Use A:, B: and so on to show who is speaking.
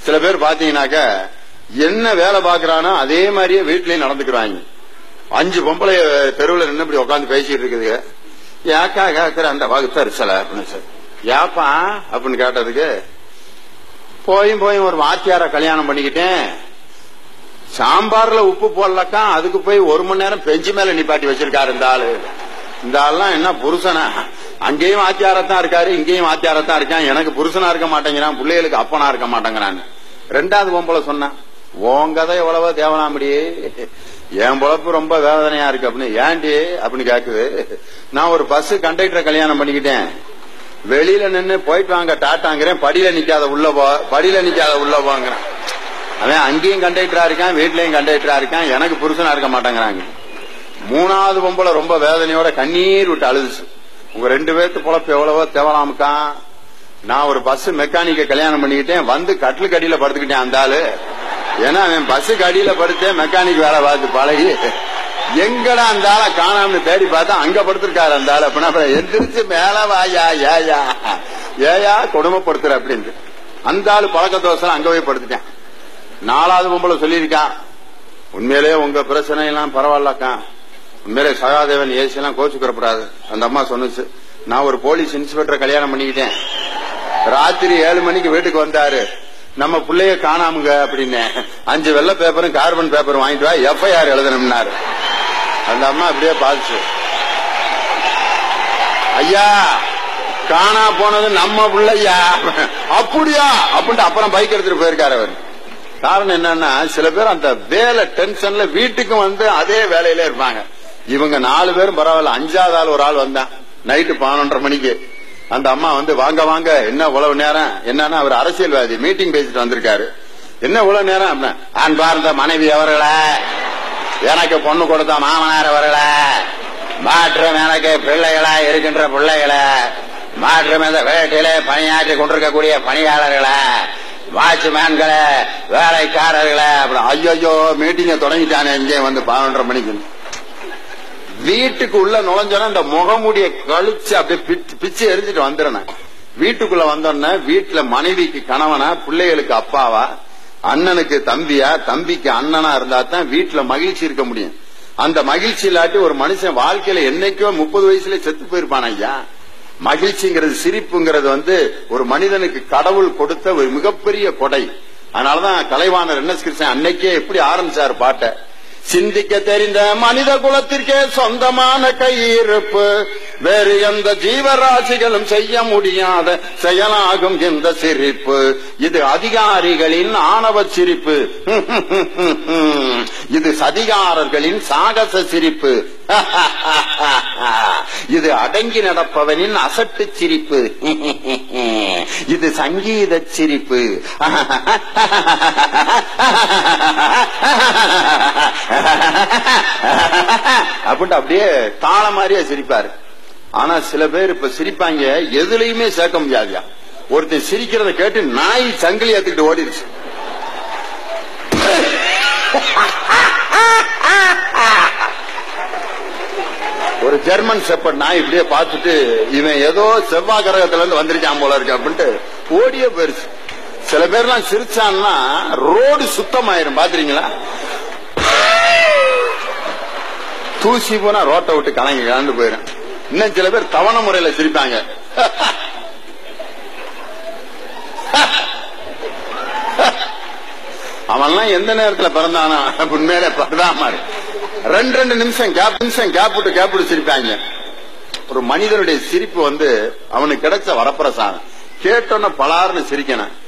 A: சில பேர் பாத்தீங்கன்னாக்க என்ன வேலை பாக்குறானோ அதே மாதிரியே வீட்லயும் நடந்துக்கிறாங்க அஞ்சு பொம்பளை தெருவில் நின்று இப்படி உட்காந்து பேசிட்டு இருக்குது யாக்கா கேக்குற அந்த வகுத்தர் சில அப்படின்னு சார் யாப்பா அப்படின்னு கேட்டதுக்கு போயும் போயும் ஒரு வாத்தியார கல்யாணம் பண்ணிக்கிட்டேன் சாம்பார்ல உப்பு போடலக்கா அதுக்கு போய் ஒரு மணி நேரம் பெஞ்சு மேல நிப்பாட்டி வச்சிருக்காரு இந்த ஆளு இந்த ஆள்லாம் என்ன புருஷனா அங்கேயும் ஆத்தியாரத்தான் இருக்காரு இங்கேயும் ஆத்தியாரத்தான் இருக்கான் எனக்கு புருஷனா இருக்க மாட்டேங்கிறான் பிள்ளைகளுக்கு அப்பனா இருக்க மாட்டேங்கிறான் ரெண்டாவது பொம்பளை சொன்னான் உன் கதை எவ்வளவோ தேவனாம்படி என் பொழப்பு ரொம்ப வேதனையா இருக்கு அப்படின்னு ஏன்டி அப்படின்னு கேக்குது நான் ஒரு பஸ் கண்டக்டரை கல்யாணம் பண்ணிக்கிட்டேன் வெளியில நின்னு போயிட்டு வாங்க டாட்டாங்கிறேன் படியில நிக்காத உள்ள போ படியில நிக்காத உள்ள போங்கிறான் அவன் அங்கேயும் கண்டக்டரா இருக்கான் வீட்லயும் கண்டக்டரா இருக்கான் எனக்கு புருஷனா இருக்க மாட்டேங்கிறாங்க மூணாவது பொம்பளை ரொம்ப வேதனையோட கண்ணீர் விட்டு அழுதுச்சு உங்க ரெண்டு பேர்த்து பொழப்பு எவ்வளவோ தேவலாமுக்கா நான் ஒரு பஸ் மெக்கானிக்க கல்யாணம் பண்ணிக்கிட்டேன் வந்து கட்டிலுக்கு அடியில படுத்துக்கிட்டேன் அந்த ஆளு ஏன்னா அவன் பஸ்ஸுக்கு அடியில படுத்தேன் மெக்கானிக் வேலை பார்த்து பழகி எங்கடா அந்த ஆளை காணாமனு தேடி பார்த்தா அங்க படுத்திருக்காரு அந்த ஆளு அப்படின்னா அப்புறம் எந்திரிச்சு மேல வாயா ஏயா ஏயா கொடுமைப்படுத்துற அப்படின்னு அந்த ஆளு பழக்க தோசை அங்க போய் படுத்துட்டேன் நாலாவது பொம்பளை சொல்லியிருக்கான் உண்மையிலே உங்க பிரச்சனை எல்லாம் பரவாயில்லக்கா உண்மையிலே சகாதேவன் ஏசி எல்லாம் கோச்சுக்கிறப்படாது அந்த அம்மா சொன்னுச்சு நான் ஒரு போலீஸ் இன்ஸ்பெக்டரை கல்யாணம் பண்ணிக்கிட்டேன் ராத்திரி ஏழு மணிக்கு வீட்டுக்கு வந்தாரு நம்ம பிள்ளைய காணாமுங்க அப்படின்னு அஞ்சு வெள்ளை பேப்பரும் கார்பன் பேப்பரும் வாங்கிட்டு வா எஃப்ஐஆர் எழுதணும்னாரு அந்த அம்மா அப்படியே பாதிச்சு ஐயா காணா போனது நம்ம பிள்ளையா அப்படியா அப்படின்ட்டு அப்புறம் பைக் எடுத்துட்டு போயிருக்காரு அவர் காரணம் என்னன்னா சில பேர் அந்த வேலை டென்ஷன்ல வீட்டுக்கு வந்து அதே வேலையில இருப்பாங்க இவங்க நாலு பேரும் பரவாயில்ல அஞ்சாவது ஆள் ஒரு ஆள் வந்தான் நைட்டு பதினொன்றரை மணிக்கு அந்த அம்மா வந்து வாங்க வாங்க என்ன உழவு நேரம் என்னன்னா அவர் அரசியல்வாதி மீட்டிங் பேசிட்டு வந்திருக்காரு என்ன உழவு நேரம் அப்படின்னா அன்பார்ந்த மனைவி அவர்களே எனக்கு பொண்ணு கொடுத்த மாமனார் அவர்களே மாற்றம் எனக்கு பிள்ளைகளா இருக்கின்ற பிள்ளைகளை மாற்றம் இந்த வீட்டிலே பணியாற்றி கொண்டிருக்கக்கூடிய பணியாளர்களை வாட்ச்மேன்களை வேலைக்காரர்களை அப்படி ஐயோ மீட்டிங்க தொடங்கிட்டானே இங்கே வந்து பதினொன்றரை மணிக்கு வீட்டுக்கு உள்ள நுழைஞ்சோன்னா இந்த முகமூடிய கழிச்சு அப்படியே பிச்சு- பிச்சு எரிஞ்சிட்டு வந்துடுறேன் வீட்டுக்குள்ள வந்தோடனே வீட்டுல மனைவிக்கு கணவனா பிள்ளைகளுக்கு அப்பாவா அண்ணனுக்கு தம்பியா தம்பிக்கு அண்ணனா இருந்தா தான் வீட்டுல மகிழ்ச்சி இருக்க முடியும் அந்த மகிழ்ச்சி இல்லாட்டி ஒரு மனுஷன் வாழ்க்கையில என்னைக்கோ முப்பது வயசுல செத்து போயிருப்பான் ஐயா மகிழ்ச்சிங்கிறது சிரிப்புங்கிறது வந்து ஒரு மனிதனுக்கு கடவுள் கொடுத்த ஒரு மிகப்பெரிய கொடை அதனாலதான் கலைவாணர் என்ன கிருஷ்ணன் அன்னைக்கே எப்படி ஆரம்பிச்சார் பாட்டை சிந்திக்க தெரிந்த மனித குலத்திற்கே சொந்தமான கையிருப்பு வேறு எந்த ஜீவராசிகளும் செய்ய முடியாத செயலாகும் இந்த சிரிப்பு இது அதிகாரிகளின் ஆணவ சிரிப்பு இது சதிகாரர்களின் சாகச சிரிப்பு இது அடங்கி நடப்பவனின் அசட்டு சிரிப்பு இது சங்கீத சிரிப்பு அப்படின்ட்டு அப்படியே தாள மாதிரியே சிரிப்பாரு ஆனா சில பேர் இப்ப சிரிப்பாங்க எதுலயுமே சேர்க்க முடியாதுயா ஒருத்தன் சிரிக்கிறத கேட்டு நாய் சங்கிலி ஏத்துக்கிட்டு ஓடிடுச்சு ஒரு ஜெர்மன் செப்பட் நாய் இப்படியே பார்த்துட்டு இவன் ஏதோ செவ்வாய் கிரகத்துல இருந்து வந்திருக்கான் போல இருக்கு அப்படின்ட்டு ஓடியே போயிருச்சு சில பேர்லாம் சிரிச்சான்னா ரோடு சுத்தமாயிரும் பாத்துறீங்களா தூசி போனா ரோட்டை விட்டு கலங்கி கலந்து போயிடும் இன்னும் சில பேர் தவணை முறையில சிரிப்பாங்க அவன்லாம் எந்த நேரத்துல பிறந்தானா உண்மையிலே பரதாம ரெண்டு ரெண்டு நிமிஷம் கேப் நிமிஷம் கேப் விட்டு கேப் விட்டு சிரிப்பாங்க ஒரு மனிதனுடைய சிரிப்பு வந்து அவனுக்கு கிடைச்ச வரப்பிரசாதம் கேட்டோன்ன பலார்னு சிரிக்கணும்